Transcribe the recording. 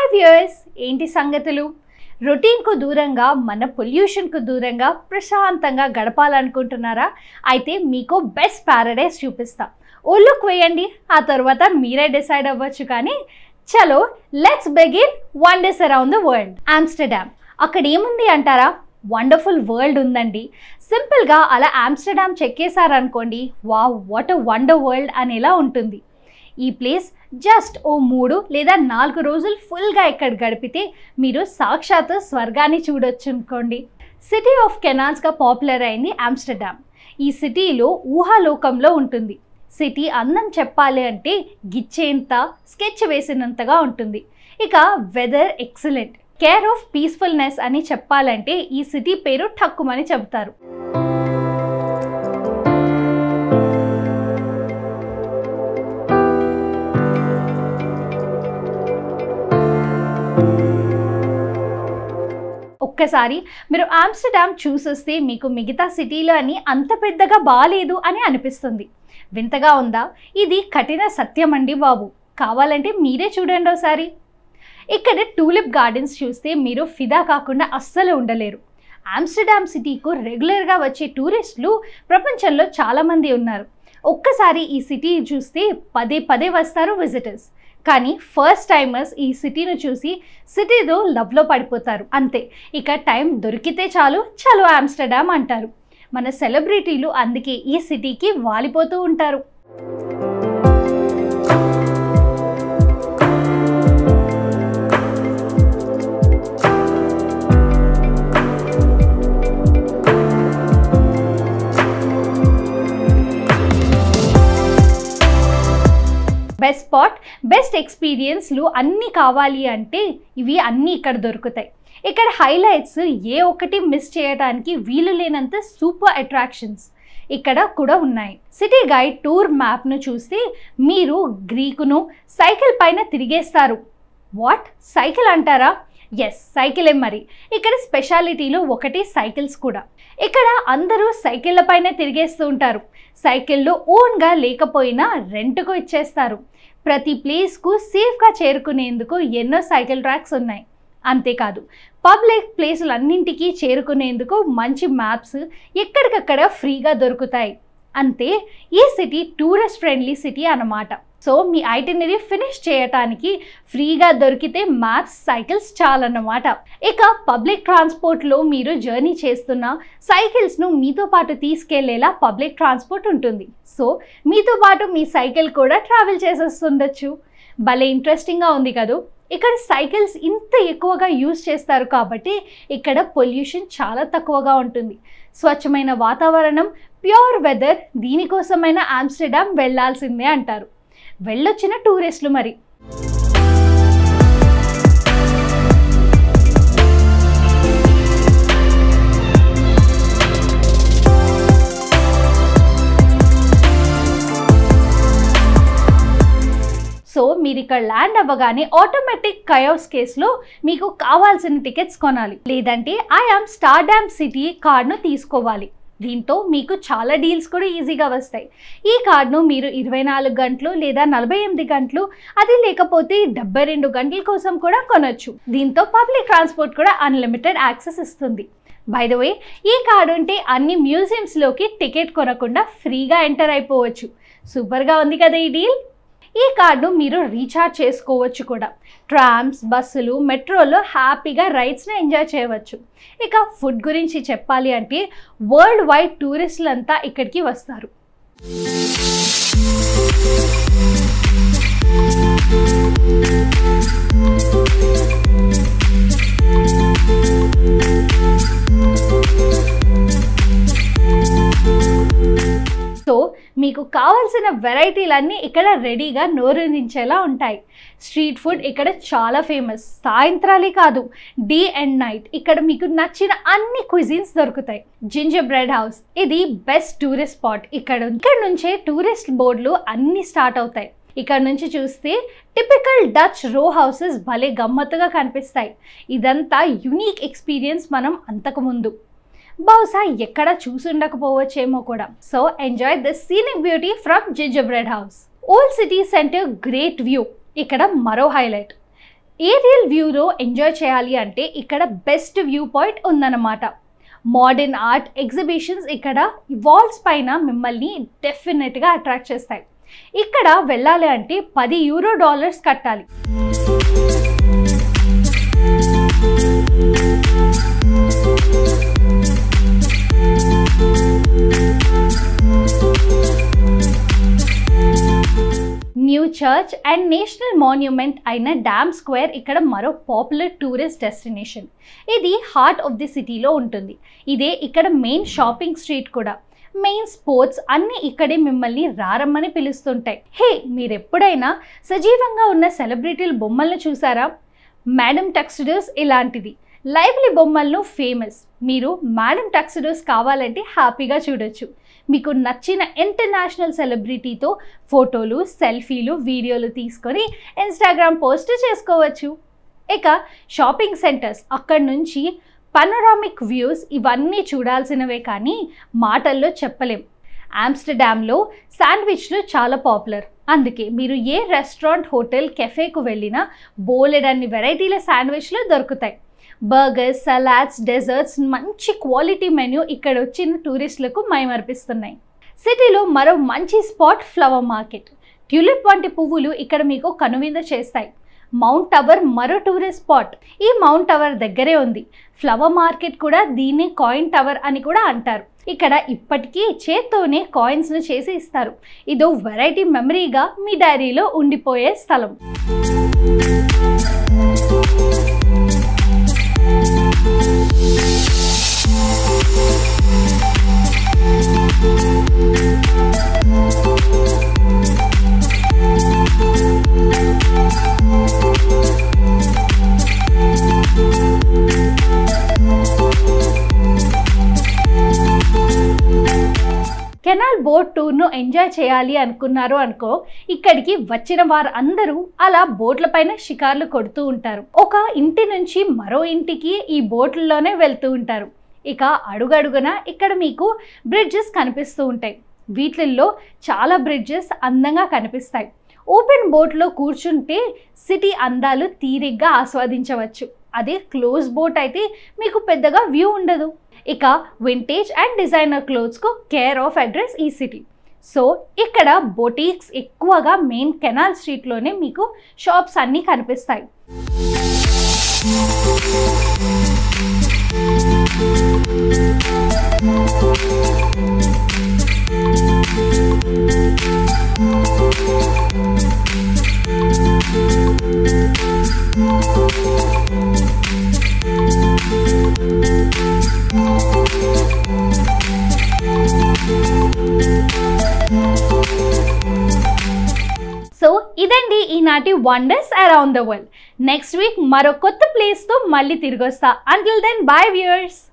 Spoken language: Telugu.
వ్యూయర్స్ ఏంటి సంగతులు రొటీన్కు దూరంగా మన పొల్యూషన్కు దూరంగా ప్రశాంతంగా గడపాలనుకుంటున్నారా అయితే మీకు బెస్ట్ ప్యారడైజ్ చూపిస్తా ఓ లుక్ వేయండి ఆ తర్వాత మీరే డిసైడ్ అవ్వచ్చు కానీ చలో let's begin wonders around the world Amsterdam అక్కడ ఏముంది అంటారా వండర్ఫుల్ వరల్డ్ ఉందండి సింపుల్గా అలా ఆమ్స్టర్డామ్ చెక్కేశారనుకోండి wow what a wonder world అనేలా ఉంటుంది ఈ ప్లేస్ జస్ట్ ఓ మూడు లేదా నాలుగు రోజులు ఫుల్గా ఇక్కడ గడిపితే మీరు సాక్షాత్ స్వర్గాన్ని చూడొచ్చు అనుకోండి సిటీ ఆఫ్ కెనాల్స్గా పాపులర్ అయింది ఆమ్స్టర్డామ్ ఈ సిటీలో ఊహాలోకంలో ఉంటుంది సిటీ అందం చెప్పాలి అంటే గిచ్చేంత స్కెచ్ వేసినంతగా ఉంటుంది ఇక weather excellent care of peacefulness అని చెప్పాలంటే ఈ సిటీ పేరు ఠక్కుమని చెబుతారు ఒక్కసారి మీరు ఆమ్స్టర్డామ్ చూసేస్తే మీకు మిగతా సిటీలో అని అంత పెద్దగా బాగాలేదు అని అనిపిస్తుంది వింతగా ఉందా ఇది కఠిన సత్యం అండి బాబు కావాలంటే మీరే చూడండి ఒకసారి ఇక్కడ టూలిప్ గార్డెన్స్ చూస్తే మీరు ఫిదా కాకుండా అస్సలు ఉండలేరు ఆమ్స్టర్డామ్ సిటీకు రెగ్యులర్గా వచ్చే టూరిస్టులు ప్రపంచంలో చాలామంది ఉన్నారు ఒక్కసారి ఈ సిటీ చూస్తే పదే పదే వస్తారు విజిటర్స్ కానీ ఫస్ట్ టైమర్స్ ఈ సిటీను చూసి సిటీతో లవ్లో పడిపోతారు అంతే ఇక టైం దొరికితే చాలు చలో ఆమ్స్టర్డామ్ అంటారు మన సెలబ్రిటీలు అందుకే ఈ సిటీకి వాలిపోతూ ఉంటారు బెస్ట్ స్పాట్ బెస్ట్ ఎక్స్పీరియన్స్లు అన్నీ కావాలి అంటే ఇవి అన్నీ ఇక్కడ దొరుకుతాయి ఇక్కడ హైలైట్స్ ఏ ఒక్కటి మిస్ చేయడానికి వీలు లేనంత సూపర్ అట్రాక్షన్స్ ఇక్కడ కూడా ఉన్నాయి సిటీ గైడ్ టూర్ మ్యాప్ను చూస్తే మీరు గ్రీకును సైకిల్ పైన తిరిగేస్తారు వాట్ సైకిల్ అంటారా ఎస్ సైకిలే మరి ఇక్కడ స్పెషాలిటీలు ఒకటి సైకిల్స్ కూడా ఇక్కడ అందరూ సైకిళ్ళ పైన తిరిగేస్తూ ఉంటారు సైకిళ్ళు ఓన్గా లేకపోయినా రెంట్కు ఇచ్చేస్తారు ప్రతి ప్లేస్కు సేఫ్గా చేరుకునేందుకు ఎన్నో సైకిల్ ట్రాక్స్ ఉన్నాయి అంతేకాదు పబ్లిక్ ప్లేసులన్నింటికీ చేరుకునేందుకు మంచి మ్యాప్స్ ఎక్కడికక్కడ ఫ్రీగా దొరుకుతాయి అంతే ఈ సిటీ టూరిస్ట్ ఫ్రెండ్లీ సిటీ అన్నమాట సో మీ ఐటనరీ ఫినిష్ చేయటానికి ఫ్రీగా దొరికితే మ్యాప్స్ సైకిల్స్ చాలన్నమాట ఇక పబ్లిక్ ట్రాన్స్పోర్ట్లో మీరు జర్నీ చేస్తున్న సైకిల్స్ను మీతో పాటు తీసుకెళ్లేలా పబ్లిక్ ట్రాన్స్పోర్ట్ ఉంటుంది సో మీతో పాటు మీ సైకిల్ కూడా ట్రావెల్ చేసేస్తుండొచ్చు భలే ఇంట్రెస్టింగ్గా ఉంది కదూ ఇక్కడ సైకిల్స్ ఇంత ఎక్కువగా యూజ్ చేస్తారు కాబట్టి ఇక్కడ పొల్యూషన్ చాలా తక్కువగా ఉంటుంది స్వచ్ఛమైన వాతావరణం ప్యూర్ వెదర్ దీనికోసమైనా ఆమ్స్టర్డామ్ వెళ్లాల్సిందే అంటారు వెళ్ళొచ్చిన టూరిస్టులు మరి సో మీరు ఇక్కడ ల్యాండ్ అవ్వగానే ఆటోమేటిక్ కయోస్ కేసులో మీకు కావాల్సిన టికెట్స్ కొనాలి లేదంటే ఐఆమ్ స్టార్ డ్యామ్ సిటీ కార్డ్ను తీసుకోవాలి దీంతో మీకు చాలా డీల్స్ కూడా ఈజీగా వస్తాయి ఈ కార్డును మీరు ఇరవై నాలుగు గంటలు లేదా నలభై ఎనిమిది గంటలు అది లేకపోతే డెబ్బై రెండు గంటల కోసం కూడా కొనొచ్చు దీంతో పబ్లిక్ ట్రాన్స్పోర్ట్ కూడా అన్లిమిటెడ్ యాక్సెస్ ఇస్తుంది బై ద వే ఈ కార్డు ఉంటే అన్ని మ్యూజియంస్లోకి టికెట్ కొనకుండా ఫ్రీగా ఎంటర్ అయిపోవచ్చు సూపర్గా ఉంది కదా ఈ డీల్ ఈ కార్డు మీరు రీఛార్జ్ చేసుకోవచ్చు కూడా ట్రామ్స్ బస్సులు మెట్రోలో హ్యాపీగా రైడ్స్ని ఎంజాయ్ చేయవచ్చు ఇక ఫుడ్ గురించి చెప్పాలి అంటే వరల్డ్ వైడ్ టూరిస్టులంతా ఇక్కడికి వస్తారు సో మీకు కావాల్సిన వెరైటీలన్నీ ఇక్కడ రెడీగా నోరూరించేలా ఉంటాయి స్ట్రీట్ ఫుడ్ ఇక్కడ చాలా ఫేమస్ సాయంత్రాలే కాదు డే అండ్ నైట్ ఇక్కడ మీకు నచ్చిన అన్ని క్విజిన్స్ దొరుకుతాయి జింజర్ బ్రెడ్ హౌస్ ఇది బెస్ట్ టూరిస్ట్ స్పాట్ ఇక్కడ ఇక్కడ నుంచే టూరిస్ట్ బోర్డులు అన్నీ స్టార్ట్ అవుతాయి ఇక్కడ నుంచి చూస్తే టిపికల్ డచ్ రో హౌసెస్ భలే గమ్మత్తుగా కనిపిస్తాయి ఇదంతా యునీక్ ఎక్స్పీరియన్స్ మనం అంతకుముందు బహుశా ఎక్కడ చూసుండకపోవచ్చేమో కూడా so enjoy the scenic beauty from gingerbread house old city centre great view ఇక్కడ మరో హైలైట్ ఏరియల్ వ్యూలో ఎంజాయ్ చేయాలి అంటే ఇక్కడ బెస్ట్ వ్యూ పాయింట్ ఉందన్నమాట మోడర్న్ ఆర్ట్ ఎగ్జిబిషన్స్ ఇక్కడ వాల్స్ పైన మిమ్మల్ని డెఫినెట్గా అట్రాక్ట్ చేస్తాయి ఇక్కడ వెళ్ళాలి అంటే పది యూరో డాలర్స్ కట్టాలి new church and national monument అయిన డ్యామ్ స్క్వేర్ ఇక్కడ మరో పాపులర్ టూరిస్ట్ డెస్టినేషన్ ఇది హార్ట్ ఆఫ్ ది సిటీలో ఉంటుంది ఇదే ఇక్కడ మెయిన్ షాపింగ్ స్ట్రీట్ కూడా మెయిన్ స్పోర్ట్స్ అన్నీ ఇక్కడే మిమ్మల్ని రారమ్మని పిలుస్తుంటాయి హే మీరు ఎప్పుడైనా సజీవంగా ఉన్న సెలబ్రిటీల బొమ్మలను చూసారా మేడం టక్సిడోస్ ఇలాంటిది లైవ్లీ బొమ్మలను ఫేమస్ మీరు మేడం టక్సిడోస్ కావాలంటే హ్యాపీగా చూడొచ్చు మీకు నచ్చిన ఇంటర్నేషనల్ సెలబ్రిటీతో ఫోటోలు సెల్ఫీలు వీడియోలు తీసుకొని ఇన్స్టాగ్రామ్ పోస్ట్ చేసుకోవచ్చు ఇక షాపింగ్ సెంటర్స్ అక్కడి నుంచి పనరామిక్ వ్యూస్ ఇవన్నీ చూడాల్సినవే కానీ మాటల్లో చెప్పలేం ఆమ్స్టర్డామ్లో శాండ్విచ్లు చాలా పాపులర్ అందుకే మీరు ఏ రెస్టారెంట్ హోటల్ కెఫేకు వెళ్ళినా బోలెడన్ని వెరైటీల శాండ్విచ్లు దొరుకుతాయి బర్గర్స్ సలాడ్స్ డెజర్ట్స్ మంచి క్వాలిటీ మెన్యూ ఇక్కడ వచ్చిన టూరిస్టులకు మైమర్పిస్తున్నాయి సిటీలో మరో మంచి స్పాట్ ఫ్లవర్ మార్కెట్ ట్యూలిప్ వంటి పువ్వులు ఇక్కడ మీకు కనువింద చేస్తాయి మౌంట్ టవర్ మరో టూరిస్ట్ స్పాట్ ఈ మౌంట్ టవర్ దగ్గరే ఉంది ఫ్లవర్ మార్కెట్ కూడా దీన్ని కాయిన్ టవర్ అని కూడా అంటారు ఇక్కడ ఇప్పటికీ చేత్తోనే కాయిన్స్ను చేసి ఇస్తారు ఇదో వెరైటీ మెమరీగా మీ డైరీలో ఉండిపోయే స్థలం కెనాల్ బోట్ టూర్ను ఎంజాయ్ చేయాలి అనుకున్నారు అనుకో ఇక్కడికి వచ్చిన వారు అందరూ అలా బోట్లపైన షికార్లు కొడుతూ ఉంటారు ఒక ఇంటి నుంచి మరో ఇంటికి ఈ బోట్లలోనే వెళ్తూ ఉంటారు ఇక అడుగడుగున ఇక్కడ మీకు బ్రిడ్జెస్ కనిపిస్తూ ఉంటాయి వీటిల్లో చాలా బ్రిడ్జెస్ అందంగా కనిపిస్తాయి ఓపెన్ బోట్లో కూర్చుంటే సిటీ అందాలు తీరిగ్గా ఆస్వాదించవచ్చు అదే క్లోజ్ బోట్ అయితే మీకు పెద్దగా వ్యూ ఉండదు ఇక వింటేజ్ అండ్ డిజైనర్ క్లోత్స్కు కేర్ ఆఫ్ అడ్రస్ ఈ సిటీ సో ఇక్కడ బొటీక్స్ ఎక్కువగా మెయిన్ కెనాల్ స్ట్రీట్లోనే మీకు షాప్స్ అన్నీ కనిపిస్తాయి సో ఇదండి ఈనాటి wonders around the world next week మరో కొత్త ప్లేస్తో మళ్ళీ తిరిగి వస్తా అంటిల్ దెన్ బాయ్ వ్యూయర్స్